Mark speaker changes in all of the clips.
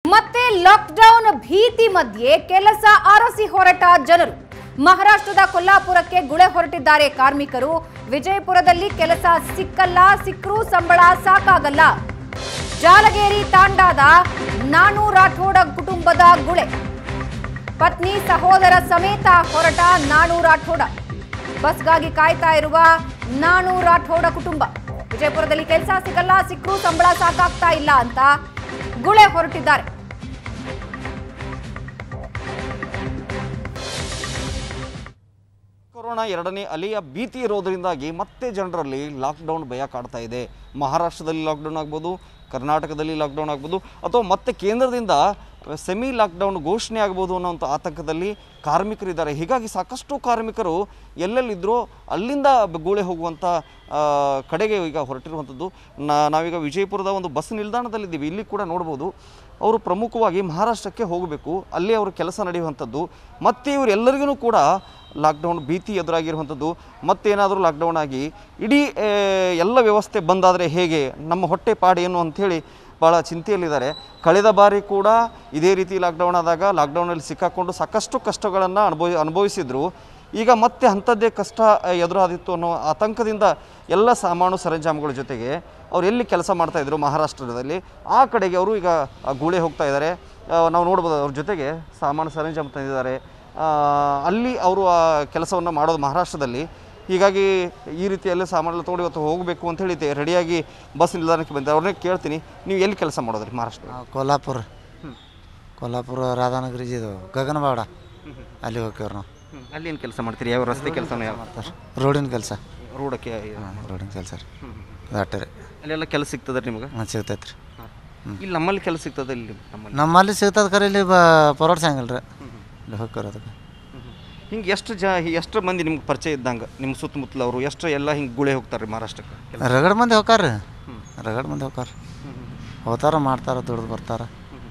Speaker 1: ಮತ್ತೆ ಲಾಕ್ಡೌನ್ ಭೀತಿ ಮಧ್ಯೆ ಕೆಲಸ ಅರಸಿ ಹೊರಟ ಜನರು ಮಹಾರಾಷ್ಟ್ರದ ಕೊಲ್ಲಾಪುರಕ್ಕೆ ಗುಳೆ ಹೊರಟಿದ್ದಾರೆ ಕಾರ್ಮಿಕರು ವಿಜಯಪುರದಲ್ಲಿ ಕೆಲಸ ಸಿಕ್ಕಲ್ಲ ಸಿಕ್ಕರೂ ಸಂಬಳ ಸಾಕಾಗಲ್ಲ ಜಾಲಗೇರಿ ತಾಂಡಾದ ನಾನೂ ರಾಠೋಡ ಕುಟುಂಬದ ಗುಳೆ ಪತ್ನಿ ಸಹೋದರ ಸಮೇತ ಹೊರಟ ನಾಣು ರಾಠೋಡ ಬಸ್ಗಾಗಿ ಕಾಯ್ತಾ ಇರುವ ನಾಣು ರಾಠೋಡ ಕುಟುಂಬ ವಿಜಯಪುರದಲ್ಲಿ ಕೆಲಸ ಸಿಗಲ್ಲ ಸಿಕ್ಕರೂ ಸಂಬಳ ಸಾಕಾಗ್ತಾ ಇಲ್ಲ ಅಂತ ಗುಳೆ ಹೊರಟಿದ್ದಾರೆ
Speaker 2: ಕೊರೋನಾ ಎರಡನೇ ಅಲೆಯ ಭೀತಿ ಇರೋದರಿಂದಾಗಿ ಮತ್ತೆ ಜನರಲ್ಲಿ ಲಾಕ್ಡೌನ್ ಭಯ ಕಾಡ್ತಾ ಇದೆ ಮಹಾರಾಷ್ಟ್ರದಲ್ಲಿ ಲಾಕ್ಡೌನ್ ಆಗ್ಬೋದು ಕರ್ನಾಟಕದಲ್ಲಿ ಲಾಕ್ಡೌನ್ ಆಗ್ಬೋದು ಅಥವಾ ಮತ್ತೆ ಕೇಂದ್ರದಿಂದ ಸೆಮಿ ಲಾಕ್ಡೌನ್ ಘೋಷಣೆ ಆಗ್ಬೋದು ಅನ್ನೋಂಥ ಆತಂಕದಲ್ಲಿ ಕಾರ್ಮಿಕರಿದ್ದಾರೆ ಹೀಗಾಗಿ ಸಾಕಷ್ಟು ಕಾರ್ಮಿಕರು ಎಲ್ಲೆಲ್ಲಿದ್ದರೋ ಅಲ್ಲಿಂದ ಗೂಳೆ ಹೋಗುವಂಥ ಆ, ಕಡೆಗೆ ಈಗ ಹೊರಟಿರುವಂಥದ್ದು ನಾ- ನಾವೀಗ ವಿಜಯಪುರದ ಒಂದು ಬಸ್ ನಿಲ್ದಾಣದಲ್ಲಿದ್ದೀವಿ ಇಲ್ಲಿ ಕೂಡ ನೋಡ್ಬೋದು ಅವರು ಪ್ರಮುಖವಾಗಿ ಮಹಾರಾಷ್ಟ್ರಕ್ಕೆ ಹೋಗಬೇಕು ಅಲ್ಲಿ ಅವರು ಕೆಲಸ ನಡೆಯುವಂಥದ್ದು ಮತ್ತು ಇವರೆಲ್ಲರಿಗೂ ಕೂಡ ಲಾಕ್ಡೌನ್ ಭೀತಿ ಎದುರಾಗಿರುವಂಥದ್ದು ಮತ್ತೇನಾದರೂ ಲಾಕ್ಡೌನ್ ಆಗಿ ಇಡೀ ಆ, ಎಲ್ಲ ವ್ಯವಸ್ಥೆ ಬಂದಾದರೆ ಹೇಗೆ ನಮ್ಮ ಹೊಟ್ಟೆ ಪಾಡು ಏನು ಅಂಥೇಳಿ ಭಾಳ ಚಿಂತೆಯಲ್ಲಿದ್ದಾರೆ ಕಳೆದ ಬಾರಿ ಕೂಡ ಇದೇ ರೀತಿ ಲಾಕ್ಡೌನ್ ಆದಾಗ ಲಾಕ್ಡೌನಲ್ಲಿ ಸಿಕ್ಕಾಕೊಂಡು ಸಾಕಷ್ಟು ಕಷ್ಟಗಳನ್ನು ಅನುಭವಿ ಅನುಭವಿಸಿದ್ರು ಈಗ ಮತ್ತೆ ಅಂಥದ್ದೇ ಕಷ್ಟ ಆ, ಎದುರಾದಿತ್ತು ಅನ್ನೋ ಆತಂಕದಿಂದ ಎಲ್ಲ ಸಾಮಾನು ಸರಂಜಾಮುಗಳ ಜೊತೆಗೆ ಅವ್ರು ಎಲ್ಲಿ ಕೆಲಸ ಮಾಡ್ತಾಯಿದ್ರು ಮಹಾರಾಷ್ಟ್ರದಲ್ಲಿ ಆ ಕಡೆಗೆ ಅವರು ಈಗ ಆ, ಗೂಳೆ ಹೋಗ್ತಾ ಇದ್ದಾರೆ ನಾವು ನೋಡ್ಬೋದು ಅವ್ರ ಜೊತೆಗೆ ಸಾಮಾನು ಸರಂಜಾಮು ತಂದಿದ್ದಾರೆ ಆ, ಅಲ್ಲಿ ಅವರು ಆ ಕೆಲಸವನ್ನು ಮಾಡೋದು ಮಹಾರಾಷ್ಟ್ರದಲ್ಲಿ ಹೀಗಾಗಿ ಈ ರೀತಿಯಲ್ಲಿ ಸಾಮಾನೆಲ್ಲ ತೊಗೊಂಡು ಇವತ್ತು ಹೋಗಬೇಕು ಅಂತ ಹೇಳಿ ರೆಡಿಯಾಗಿ ಬಸ್ ನಿಲ್ದಾಣಕ್ಕೆ ಬಂದಿದ್ದಾರೆ ಅವ್ರನ್ನೇ ಕೇಳ್ತೀನಿ ನೀವು ಎಲ್ಲಿ ಕೆಲಸ ಮಾಡೋದ್ರಿ ಮಹಾರಾಷ್ಟ್ರ
Speaker 3: ನಾವು ಕೊಲ್ಲಾಪುರ ಕೊಲ್ಲಾಪುರ ರಾಧಾನಗರಿ ಇದು ಗಗನಬಾಡ ಅಲ್ಲಿ ಹೋಗ್ಯವ್ರು ನಾವು
Speaker 2: ಅಲ್ಲಿ ಏನು ಕೆಲಸ ಮಾಡ್ತೀರಿ ಯಾವ ರಸ್ತೆ ಕೆಲಸನ ಯಾವ
Speaker 3: ಮಾಡ್ತಾರೆ ರೋಡಿನ ಕೆಲಸ
Speaker 2: ರೋಡಕ್ಕೆ
Speaker 3: ರೋಡಿನ ಕೆಲಸ ರೀ ಅಟ್ಟೆ ರೀ
Speaker 2: ಅಲ್ಲೆಲ್ಲ ಕೆಲಸ ಸಿಗ್ತದೆ ನಿಮ್ಗೆ
Speaker 3: ಹಾಂ ಸಿಗ್ತೈತೆ ರೀ
Speaker 2: ಇಲ್ಲಿ ನಮ್ಮಲ್ಲಿ ಕೆಲಸ ಸಿಗ್ತದೆ ಇಲ್ಲಿ ನಮ್ಮಲ್ಲಿ
Speaker 3: ನಮ್ಮಲ್ಲಿ ಸಿಗ್ತದೆ ಖರೆ ಇಲ್ಲಿ ಬ ಪರೋಡ್ ಸಂಗಿಲ್ಲ ರೀ ಇಲ್ಲಿ ಹೋಗ್ಯಾರ ಅದಕ್ಕೆ
Speaker 2: ಹಿಂಗೆ ಎಷ್ಟು ಜ ಎಷ್ಟು ಮಂದಿ ನಿಮ್ಗೆ ಪರಿಚಯ ಇದ್ದಂಗೆ ನಿಮ್ಮ ಸುತ್ತಮುತ್ತಲ ಅವರು ಎಷ್ಟು ಎಲ್ಲ ಹಿಂಗೆ ಗುಳೆ ಹೋಗ್ತಾರೆ ರೀ ಮಹಾರಾಷ್ಟ್ರಕ್ಕೆ
Speaker 3: ರಗಡ್ ಮಂದಿ ಹೋಗ್ತಾರ ರೀ ರಗಡ್ ಮಂದಿ ಹೋಗ್ತಾರ ಹೋಗ್ತಾರ ಮಾಡ್ತಾರ ದುಡ್ದು ಬರ್ತಾರ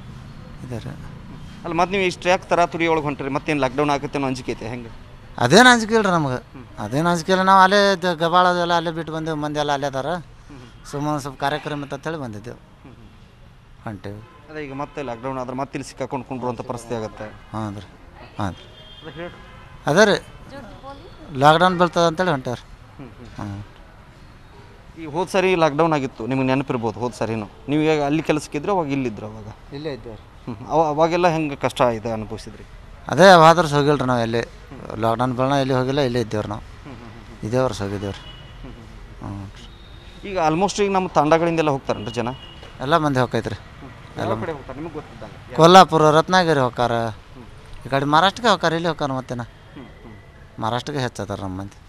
Speaker 3: ಇದೆ ರೀ
Speaker 2: ಅಲ್ಲ ಮತ್ತೆ ನೀವು ಇಷ್ಟು ಯಾಕೆ ತರಾತುರಿ ಒಳಗೆ ಹೊಂಟ್ರಿ ಮತ್ತೇನು ಲಾಕ್ಡೌನ್ ಆಗುತ್ತೆ ಅನ್ನೋ ಅಂಜಿಕೆ ಐತೆ ಹೆಂಗೆ
Speaker 3: ಅದೇನು ಅಂಜಿಕೆ ಇಲ್ಲ ನಮ್ಗೆ ಅದೇನು ಅಂಜಿಕೆ ಇಲ್ಲ ನಾವು ಅಲ್ಲೇ ದ- ಗಬಾಳ ಅದೆಲ್ಲ ಅಲ್ಲೇ ಬಿಟ್ಟು ಬಂದೆವು ಮಂದಿ ಎಲ್ಲ ಅಲ್ಲೇ ಅದಾರ ಸುಮ್ಮನೆ ಸ್ವಲ್ಪ ಕಾರ್ಯಕ್ರಮ ಇತ್ತು ಅಂತೇಳಿ ಬಂದಿದ್ದೆವು ಹೊಂಟೇವು
Speaker 2: ಅದೇ ಈಗ ಮತ್ತೆ ಲಾಕ್ಡೌನ್ ಆದ್ರೆ ಮತ್ತೆ ಇಲ್ಲಿ ಸಿಕ್ಕಾಕೊಂಡು ಕುಂಡ್ರುವಂಥ ಪರಿಸ್ಥಿತಿ ಆಗುತ್ತೆ
Speaker 3: ಹಾಂ ರೀ ಹಾಂ ರೀ
Speaker 2: ಅದು ಹೇಳಿ
Speaker 3: ಅದೇ ರೀ ಲಾಕ್ಡೌನ್ ಬೀಳ್ತದೆ ಅಂತೇಳಿ ಹೊಂಟೇವ್ರಿ ಹಾಂ
Speaker 2: ಈ ಹೋದ ಸಾರಿ ಲಾಕ್ಡೌನ್ ಆಗಿತ್ತು ನಿಮಗೆ ನೆನಪಿರ್ಬೋದು ಹೋದ ಸಾರಿನು ನೀವು ಈಗ ಅಲ್ಲಿ ಕೆಲಸಕ್ಕಿದ್ರೆ ಅವಾಗ ಇಲ್ಲಿದ್ರು ಅವಾಗ
Speaker 3: ಇಲ್ಲೇ ಇದ್ದೇವೆ
Speaker 2: ಹ್ಮ್. ಅವ ಅವಾಗೆಲ್ಲ ಹೆಂಗೆ ಕಷ್ಟ ಇದೆ ಅನುಭವಿಸಿದ್ರಿ
Speaker 3: ಅದೇ ಯಾವಾದ್ರೂ ಹೋಗಿಲ್ಲ ರೀ ನಾವು ಎಲ್ಲಿ ಲಾಕ್ಡೌನ್ ಬೀಳನ ಎಲ್ಲಿ ಹೋಗಿಲ್ಲ ಇಲ್ಲೇ ಇದ್ದೇವ್ರಿ ನಾವು ಇದೇ ವರ್ಷ ಹೋಗಿದ್ದೇವ್ರಿ ಹ್ಞೂ
Speaker 2: ಈಗ ಆಲ್ಮೋಸ್ಟ್ ಈಗ ನಮ್ಮ ತಂಡಗಳಿಂದೆಲ್ಲ ಹೋಗ್ತಾರನ್ರಿ ಜನ
Speaker 3: ಎಲ್ಲ ಮಂದಿ ಹೋಗೈತೆ ರೀ
Speaker 2: ಎಲ್ಲ ಕಡೆ ಹೋಗ್ತಾರೆ ನಿಮಗೆ ಗೊತ್ತಿದ್ದಂಗೆ
Speaker 3: ಕೊಲ್ಲಾಪುರ ರತ್ನಗಿರಿ ಹೋಗಾರ ಈ ಕಡೆ ಮಹಾರಾಷ್ಟ್ರಕ್ಕೆ ಹೋಗಾರ ಇಲ್ಲಿ ಹೋಗಾರ ಮತ್ತೇನ ಮಹಾರಾಷ್ಟ್ರಕ್ಕೆ ಹೆಚ್ಚದಾರ ನಮ್ಮ ಮಂದಿ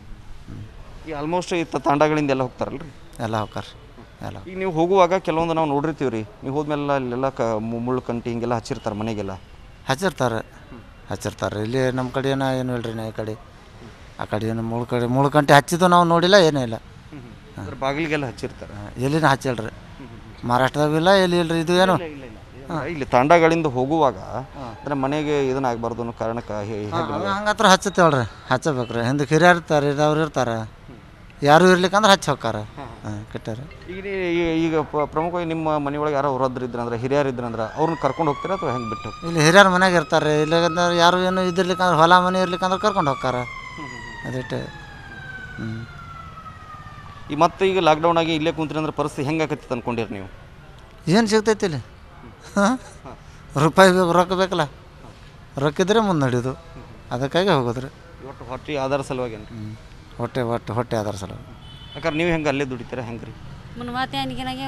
Speaker 2: ಈ ಆಲ್ಮೋಸ್ಟ್ ಈ ತ- ತಂಡಗಳಿಂದೆಲ್ಲ ಹೋಗ್ತಾರಲ್ರಿ
Speaker 3: ಎಲ್ಲ ಹೋಗಾರ ಎಲ್ಲ
Speaker 2: ಈಗ ನೀವು ಹೋಗುವಾಗ ಕೆಲವೊಂದು ನಾವು ನೋಡಿರ್ತೀವಿ ರೀ ನೀವು ಹೋದ್ಮೇಲೆ ಅಲ್ಲೆಲ್ಲ ಕ ಮು- ಮುಳ್ಳು ಕಂಟಿ ಹಿಂಗೆಲ್ಲ ಹಚ್ಚಿರ್ತಾರೆ ಮನೆಗೆಲ್ಲ
Speaker 3: ಹಚ್ಚಿರ್ತಾರೆ ಹಚ್ಚಿರ್ತಾರೆ ಇಲ್ಲಿ ನಮ್ಮ ಕಡೆ ಏನೋ ಏನು ಇಲ್ರಿ ನಾ ಈ ಕಡೆ ಆ ಕಡೆ ಏನು ಮುಳ್ಳು ಕಡೆ ಮುಳ್ಳು ಕಂಟಿ ಹಚ್ಚಿದ್ದು ನಾವು ನೋಡಿಲ್ಲ ಏನೂ ಇಲ್ಲ
Speaker 2: ಅದ್ರ ಬಾಗಿಲಿಗೆಲ್ಲ ಹಚ್ಚಿರ್ತಾರೆ
Speaker 3: ಎಲ್ಲಿನ ಹಚ್ಚಿಲ್ರಿ ಮಹಾರಾಷ್ಟ್ರದಾಗ ಇಲ್ಲ ಎಲ್ಲಿ ಇಲ್ರಿ ಇದು ಏನು
Speaker 2: ಇಲ್ಲಿ ತಾಂಡಗಳಿಂದ ಹೋಗುವಾಗ ಅಂದ್ರೆ ಮನೆಗೆ ಇದನ್ನ ಆಗ್ಬಾರ್ದು ಅನ್ನೋ ಕಾರಣಕ್ಕೆ ಹೇ- ಹೇಗೆ
Speaker 3: ಹಂಗತ್ರ ಹಚ್ಚತ್ತೇಳ್ರಿ ಹಚ್ಚಬೇಕ್ರಿ ಹಿಂದಕ್ಕೆ ಹಿರಿಯರು ಇರ್ತಾರೆ ಅವ್ರು ಇರ್ತಾರೆ ಯಾರು ಇರ್ಲಿಕ್ಕಂದ್ರೆ ಹಚ್ಚಿ ಹೋಗಾರ ಹಾಂ ಕೆಟ್ಟಾರ
Speaker 2: ಈಗ ನೀ- ಈ- ಈಗ ಪ- ಪ್ರಮುಖವಾಗಿ ನಿಮ್ಮ ಮನೆಯೊಳಗೆ ಯಾರೋ ಹೊರದ್ರು ಇದ್ರಂದ್ರೆ ಹಿರಿಯರು ಇದ್ರಂದ್ರೆ ಅವ್ರನ್ನ ಕರ್ಕೊಂಡು ಹೋಗ್ತೀರಾ ಅಥವಾ ಹೆಂಗೆ ಬಿಟ್ಟು ಹೋಗ್ತೀರಾ?
Speaker 3: ಇಲ್ಲಿ ಹಿರಿಯರ ಮನೆಯಾಗ ಇರ್ತಾರೆ ಇಲ್ಲಂದ್ರೆ ಯಾರು ಏನು ಇದಿರ್ಲಿಕ್ಕಂದ್ರೆ ಹೊಲ ಮನೆ ಇರ್ಲಿಕ್ಕಂದ್ರೆ ಕರ್ಕೊಂಡು ಹೋಗಾರ ಅದಿಟ್ಟು ಹ್ಞೂ
Speaker 2: ಈ ಮತ್ತೆ ಈಗ ಲಾಕ್ಡೌನ್ ಆಗಿ ಇಲ್ಲೇ ಕುಂತ್ರಿ ಅಂದ್ರೆ ಪರಿಸ್ಥಿತಿ ಹೆಂಗೆ ಆಕತಿ ಅನ್ಕೊಂಡಿರಿ ನೀವು
Speaker 3: ಏನು ಸಿಗ್ತೈತಿ ಇಲ್ಲಿ ಹಾಂ ರೂಪಾಯಿ ಬೇಕು ರೊಕ್ಕ ಬೇಕಲ್ಲ ರೊಕ್ಕ ಇದ್ರೆ ಮುಂದೆ ನಡೆಯೋದು ಅದಕ್ಕಾಗಿ ಹೋಗೋದ್ರಿ
Speaker 2: ಒಟ್ಟು ಹೊಟ್ಟೆ ಆಧಾರ ಸಲುವಾಗಿ ಏನು
Speaker 3: ಹ್ಞೂ ಹೊಟ್ಟೆ ಹೊಟ್ಟೆ ಹೊಟ್ಟೆ ಅದರ ಸಲ
Speaker 2: ಯಾಕಂದ್ರೆ ನೀವು ಹೆಂಗೆ ಅಲ್ಲೇ ದುಡಿತೀರಾ ಹೆಂಗೆ ರೀ
Speaker 4: మన మాతానికినాగే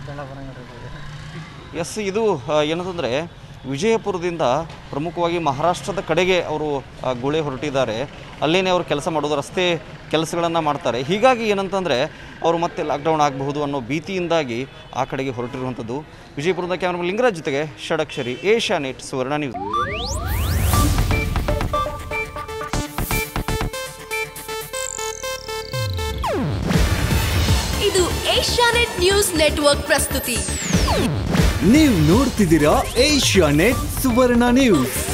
Speaker 2: ಎಸ್ ಇದು ಆ, ಏನಂತಂದರೆ ವಿಜಯಪುರದಿಂದ ಪ್ರಮುಖವಾಗಿ ಮಹಾರಾಷ್ಟ್ರದ ಕಡೆಗೆ ಅವರು ಆ, ಗುಳೆ ಹೊರಟಿದ್ದಾರೆ ಅಲ್ಲೇನೇ ಅವರು ಕೆಲಸ ಮಾಡೋದು ರಸ್ತೆ ಕೆಲಸಗಳನ್ನು ಮಾಡ್ತಾರೆ ಹೀಗಾಗಿ ಏನಂತಂದರೆ ಅವರು ಮತ್ತೆ ಲಾಕ್ಡೌನ್ ಆಗಬಹುದು ಅನ್ನೋ ಭೀತಿಯಿಂದಾಗಿ ಆ ಕಡೆಗೆ ಹೊರಟಿರುವಂಥದ್ದು ವಿಜಯಪುರದ ಕ್ಯಾಮ್ರಾ ಲಿಂಗರಾಜ್ ಜೊತೆಗೆ ಷಡಕ್ಷರಿ ಏಷ್ಯಾ ನೆಟ್ ಸುವರ್ಣ ನ್ಯೂಸ್
Speaker 5: ಇದು ಏಷ್ಯಾನೆಟ್ ನ್ಯೂಸ್ ನೆಟ್ವರ್ಕ್ ಪ್ರಸ್ತುತಿ
Speaker 6: ನೀವು ನೋಡ್ತಿದ್ದೀರಾ ಏಷ್ಯಾ ನೆಟ್ ಸುವರ್ಣ ನ್ಯೂಸ್